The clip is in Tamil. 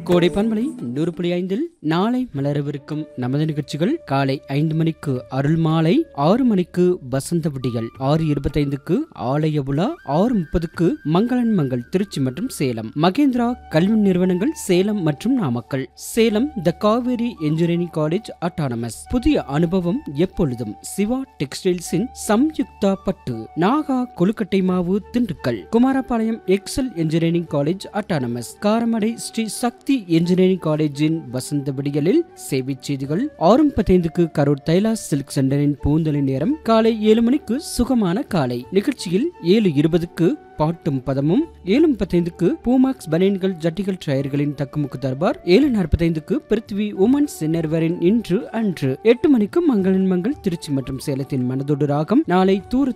கோடை பண்பலை நூறு புள்ளி ஐந்தில் நாளை மலரவிருக்கும் நமது நிகழ்ச்சிகள் காலை ஐந்து மணிக்கு அருள் மாலை ஆறு மணிக்கு வசந்த விடிகள் ஆறு இருபத்தைந்துக்கு ஆலய உலா ஆறு முப்பதுக்கு மங்களன் மங்கள் திருச்சி மற்றும் சேலம் மகேந்திரா கல்வி நிறுவனங்கள் சேலம் மற்றும் Namakkal Salem the Kaveri engineering college autonomous புதிய அனுபவம் எப்பொழுதும் சிவா டெக்ஸ்டைல்ஸின் சம்யுக்தா பட்டு நாகா கொழுக்கட்டை மாவு Dindigul Kumarapalayam Excel engineering college autonomous Karamadai Sri Sakthi engineering காலேஜின் வசந்த விடியலில் சேவைச் செய்திகள் ஆறு முப்பத்தைந்துக்கு கரூர் தைலாஸ் சில்க் சென்டரின் பூந்தொலி நேரம் காலை ஏழு மணிக்கு சுகமான காலை நிகழ்ச்சியில் ஏழு இருபதுக்கு பாட்டும் பதமும் ஏழு முப்பத்தைந்துக்கு பூமாக்ஸ் பனியன்கள் ஜட்டிகள் டயர்களின் தக்குமுக்கு தர்பார் ஏழு நாற்பத்தைந்துக்கு பிருத்வி உமன்ஸ் சின்னர்வரின் இன்று அன்று எட்டு மணிக்கு மங்களன் மங்கள் திருச்சி மற்றும் சேலத்தின் மனதோடு ராகம் நாளை தூர